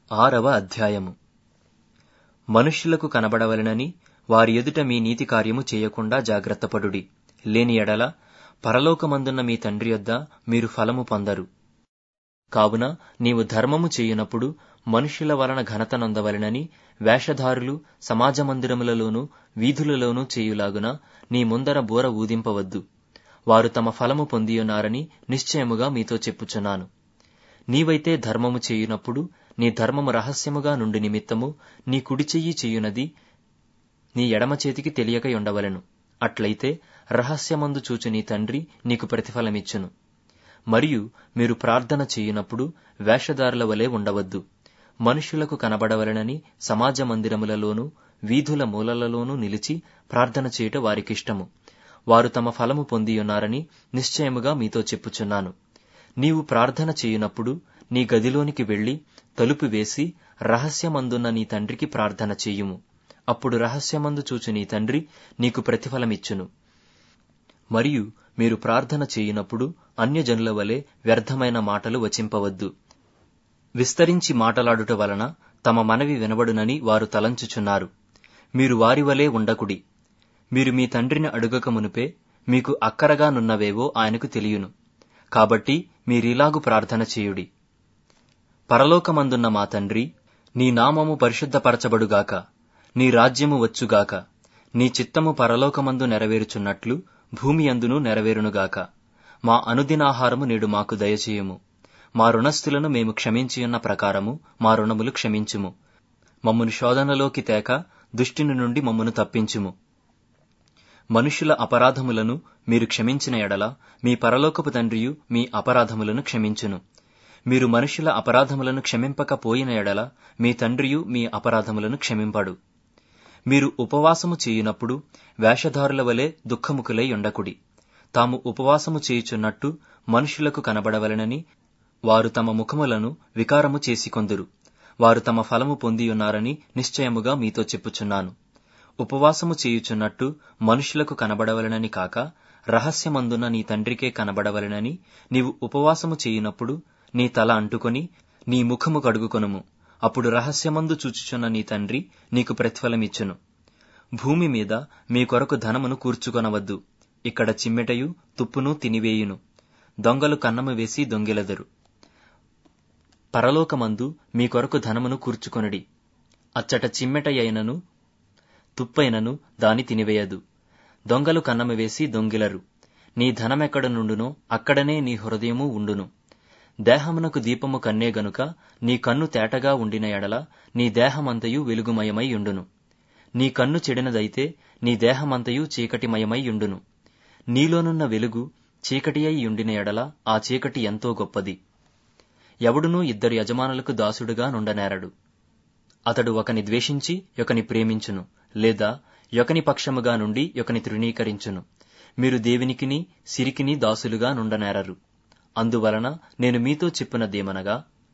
ఆరవ అధ్యాయము మనుష్యులకు కనబడవలెనని వారి ఎదుట మీ నీతి కార్యము చేయకుండా జాగ్రత్తపడుడి లేని ఎడల పరలోకమందున్న మీ తండ్రి యొద్ద మీరు ఫలము పొందరు కావున నీవు ధర్మము చేయునప్పుడు మనుష్యుల వలన ఘనత నొందవలెనని వేషధారులు సమాజమందిరములలోనూ వీధులలోనూ చేయులాగున నీ ముందర బూర ఊదింపవద్దు వారు తమ ఫలము పొందియున్నారని నిశ్చయముగా మీతో చెప్పుచున్నాను నీవైతే ధర్మము చేయునప్పుడు నీ ధర్మము రహస్యముగా నుండి నిమిత్తము నీ కుడి చెయ్యి చేయునది నీ ఎడమ చేతికి తెలియక ఉండవలెను అట్లయితే రహస్యమందు చూచు నీ తండ్రి నీకు ప్రతిఫలమిచ్చును మరియు మీరు ప్రార్థన చేయునప్పుడు వేషధారుల వలె ఉండవద్దు మనుష్యులకు కనబడవలెనని సమాజ మందిరములలోనూ వీధుల మూలలలోనూ నిలిచి ప్రార్థన చేయుట వారికిష్టము వారు తమ ఫలము పొందియున్నారని నిశ్చయముగా మీతో చెప్పుచున్నాను నీవు ప్రార్థన చేయునప్పుడు నీ గదిలోనికి వెళ్లి తలుపు వేసి రహస్యమందున్న నీ తండ్రికి ప్రార్థన చేయుము అప్పుడు రహస్యమందు చూచు నీ తండ్రి నీకు ప్రతిఫలమిచ్చును మరియు మీరు ప్రార్థన చేయునప్పుడు అన్యజనుల వలె వ్యర్థమైన మాటలు వచింపవద్దు విస్తరించి మాటలాడుట వలన తమ మనవి వినబడునని వారు తలంచుచున్నారు మీరు వారి వలె ఉండకుడి మీరు మీ తండ్రిని అడుగక మునుపే మీకు అక్కరగా నున్నవేవో ఆయనకు తెలియను కాబట్టి మీరిలాగు ప్రార్థన చేయుడి పరలోకమందున్న మా తండ్రి నీ నామము పరిశుద్ధపరచబడుగాక నీ రాజ్యము వచ్చుగాక నీ చిత్తము పరలోకమందు నెరవేరుచున్నట్లు భూమి అందును నెరవేరునుగాక మా అనుదినాహారము నేడు మాకు దయచేయము మా రుణస్థులను మేము క్షమించియున్న ప్రకారము మా రుణములు క్షమించుము మమ్మను శోధనలోకి తేక దుష్టిని నుండి మమ్మను తప్పించుము మనుషుల అపరాధములను మీరు క్షమించిన ఎడల మీ పరలోకపు తండ్రియు మీ అపరాధములను క్షమించును మీరు మనుషుల అపరాధములను క్షమింపకపోయిన ఎడల మీ తండ్రియు మీ అపరాధములను క్షమింపడు మీరు ఉపవాసము చేయునప్పుడు వేషధారుల వలె దుఃఖముకులై ఉండకుడి తాము ఉపవాసము చేయుచున్నట్టు మనుషులకు కనబడవలెనని వారు తమ ముఖములను వికారము చేసికొందురు వారు తమ ఫలము పొందియున్నారని నిశ్చయముగా మీతో చెప్పుచున్నాను ఉపవాసము చేయుచున్నట్టు మనుషులకు కనబడవలెనని కాక రహస్యమందున నీ తండ్రికే కనబడవలెనని నీవు ఉపవాసము చేయునప్పుడు నీ తల అంటుకొని నీ ముఖము కడుగుకొనుము అప్పుడు రహస్యమందు చూచుచున్న నీ తండ్రి నీకు ప్రతిఫలమిచ్చును భూమి మీద మీ కొరకు ధనమును కూర్చుకొనవద్దు ఇక్కడ చిమ్మెటయు తుప్పును తినివేయును దొంగలు కన్నము వేసి దొంగిలెదరు పరలోకమందు మీ కొరకు ధనమును కూర్చుకొనుడి అచ్చట చిమ్మెట అయినను తుప్పైనను దాని తినివేయదు దొంగలు కన్నము వేసి దొంగిలరు నీ ధనమెక్కడ నుండునో అక్కడనే నీ హృదయము ఉండును దేహమునకు దీపము కన్నే గనుక నీ కన్ను తేటగా ఉండిన ఎడల నీ దేహమంతయు వెలుగుమయమై ఉండును నీ కన్ను చెడినదైతే నీ దేహమంతయు చీకటిమయమై ఉండును నీలోనున్న వెలుగు చీకటి అయి ఉండిన ఎడల ఆ చీకటి ఎంతో గొప్పది ఎవడునూ ఇద్దరు యజమానులకు దాసుడుగా నుండనేరడు అతడు ఒకని ద్వేషించి ఒకని ప్రేమించును లేదా యొకని పక్షముగా నుండి యొకని తృణీకరించును మీరు దేవునికిని సిరికిని దాసులుగా నుండనేరరు అందువలన నేను మీతో చెప్పినదేమనగా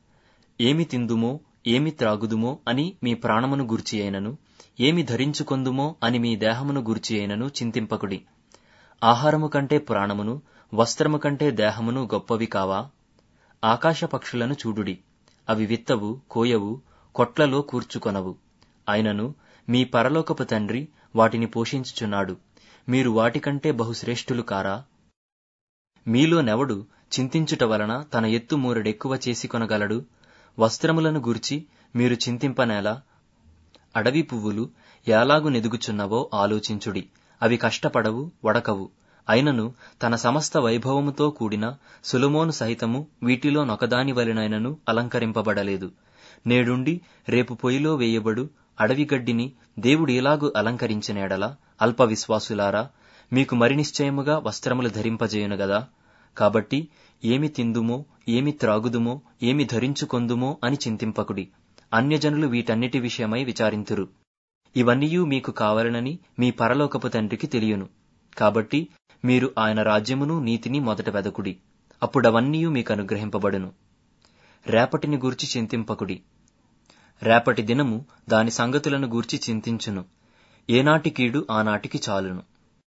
ఏమి తిందుమో ఏమి త్రాగుదుమో అని మీ ప్రాణమును గూర్చి అయినను ఏమి ధరించుకొందుమో అని మీ దేహమును గూర్చి అయినను చింతింపకుడి ఆహారము కంటే ప్రాణమును వస్త్రము కంటే దేహమును గొప్పవి కావా ఆకాశ పక్షులను చూడుడి అవి విత్తవు కోయవు కొట్లలో కూర్చుకొనవు అయినను మీ పరలోకపు తండ్రి వాటిని పోషించుచున్నాడు మీరు వాటికంటే బహుశ్రేష్ఠులు కారా మీలో నెవడు చింతించుట వలన తన ఎత్తు మూరెడెక్కువ చేసి కొనగలడు వస్త్రములను గూర్చి మీరు చింతింపనేలా అడవి పువ్వులు ఎలాగు నెదుగుచున్నవో ఆలోచించుడి అవి కష్టపడవు వడకవు అయినను తన సమస్త వైభవముతో కూడిన సులమోను సహితము వీటిలో నొకదాని వలెనైనను అలంకరింపబడలేదు నేడుండి రేపు పొయ్యిలో వేయబడు అడవి గడ్డిని దేవుడు ఎలాగు అలంకరించినేడలా అల్ప విశ్వాసులారా మీకు మరి నిశ్చయముగా వస్త్రములు ధరింపజేయును గదా కాబట్టి ఏమి తిందుమో ఏమి త్రాగుదుమో ఏమి ధరించుకొందుమో అని చింతింపకుడి అన్యజనులు వీటన్నిటి విషయమై విచారింతురు ఇవన్నీయూ మీకు కావాలనని మీ పరలోకపు తండ్రికి తెలియను కాబట్టి మీరు ఆయన రాజ్యమును నీతిని మొదట వెదకుడి అప్పుడవన్నీయూ మీకు అనుగ్రహింపబడును రేపటిని గూర్చి చింతింపకుడి రేపటి దినము దాని సంగతులను గూర్చి చింతించును ఏనాటి కీడు ఆనాటికి చాలును